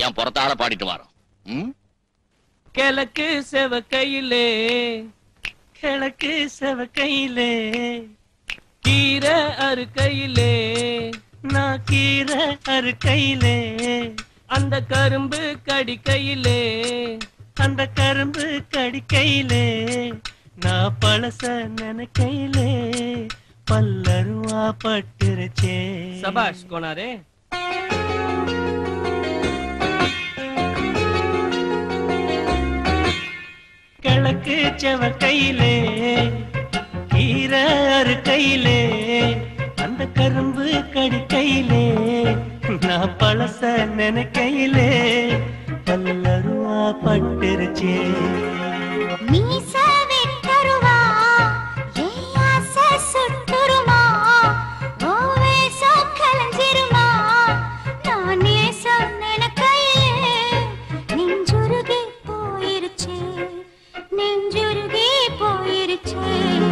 என் புறத்தால பாடிட்டு வரோம் ம்? கிழக்கு செவக்கையிலே கிழக்கு செவக்கையிலே கீரை அறுக்கையிலே நான் கீரை அறுக்கையிலே அந்த கரும்பு கடிக்கையிலே அந்த கரும்பு கடிக்கையிலே நான் பழச நினைக்கையிலே பல்லருவா பட்டுருச்சே சபாஷ் கோனாரே கிழக்கு செவக்கையிலே கீரை அறுக்கையிலே அந்த கரும்பு கடிக்கையிலே நான் பழச நினைக்கையிலே பல்லருவா பட்டுருச்சே மீச வெட்டருவா ஏன் ஆசை சுட்டுருமா ஓ வேஷம் கலைஞ்சிருமா நான் நேசம் நினைக்கையிலே நெஞ்சுருகி போயிருச்சே நெஞ்சுருகி போயிருச்சே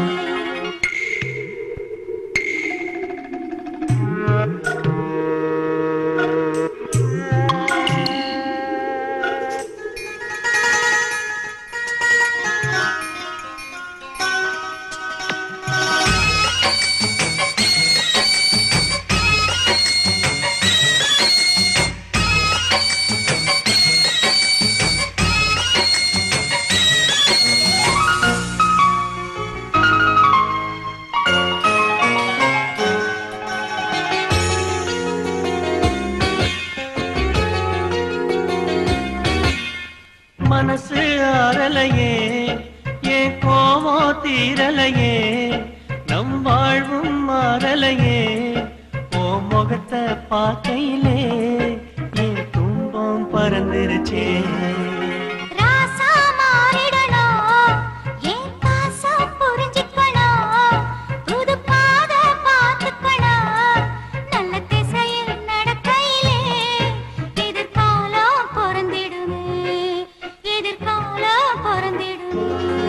மனசு ஆறலையே ஏன் கோவம் தீரலையே நம் வாழ்வும் மாறலையே ஓ முகத்தை பார்க்கையிலே என் துன்பம் பறந்துருச்சே ராசா மாறிடணும் ஏன் பாசம் புரிஞ்சுக்கணும் புது பாத பார்த்துக்கணும் நல்ல திசையில் நடக்கையிலே எதிர்காலம் பிறந்திடுமே எதிர்காலம் பிறந்திடுமே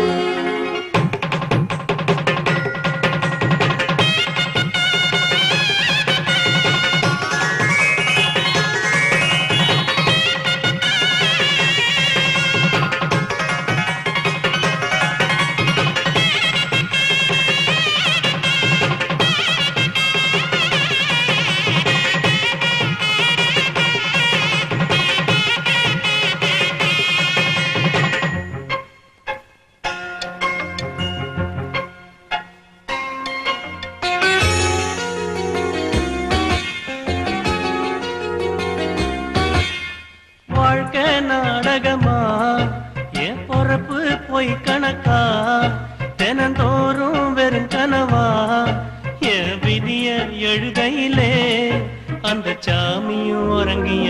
வாழ்க்கை நாடகமா என் பொறப்பு பொய் கணக்கா தினந்தோறும் வெறும் கனவா என் விதிய எழுதையிலே அந்த சாமியும் உறங்கி